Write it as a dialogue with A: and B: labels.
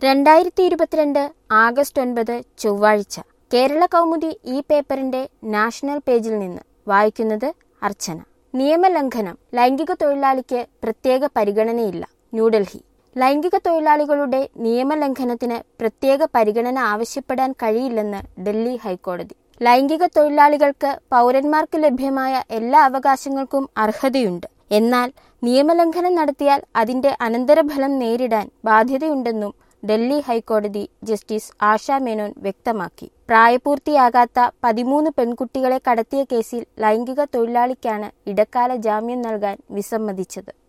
A: രണ്ടായിരത്തി ഇരുപത്തിരണ്ട് ആഗസ്റ്റ് ഒൻപത് ചൊവ്വാഴ്ച കേരള കൗമുദി ഈ പേപ്പറിന്റെ നാഷണൽ പേജിൽ നിന്ന് വായിക്കുന്നത് അർച്ചന നിയമലംഘനം ലൈംഗിക തൊഴിലാളിക്ക് പ്രത്യേക പരിഗണനയില്ല ന്യൂഡൽഹി ലൈംഗിക തൊഴിലാളികളുടെ നിയമലംഘനത്തിന് പ്രത്യേക പരിഗണന ആവശ്യപ്പെടാൻ കഴിയില്ലെന്ന് ഡൽഹി ഹൈക്കോടതി ലൈംഗിക തൊഴിലാളികൾക്ക് പൗരന്മാർക്ക് ലഭ്യമായ എല്ലാ അവകാശങ്ങൾക്കും അർഹതയുണ്ട് എന്നാൽ നിയമലംഘനം നടത്തിയാൽ അതിന്റെ അനന്തരഫലം നേരിടാൻ ബാധ്യതയുണ്ടെന്നും ഡൽഹി ഹൈക്കോടതി ജസ്റ്റിസ് ആശാ മേനോൻ വ്യക്തമാക്കി പ്രായപൂർത്തിയാകാത്ത പതിമൂന്ന് പെൺകുട്ടികളെ കടത്തിയ കേസിൽ ലൈംഗിക തൊഴിലാളിക്കാണ് ഇടക്കാല ജാമ്യം നൽകാൻ വിസമ്മതിച്ചത്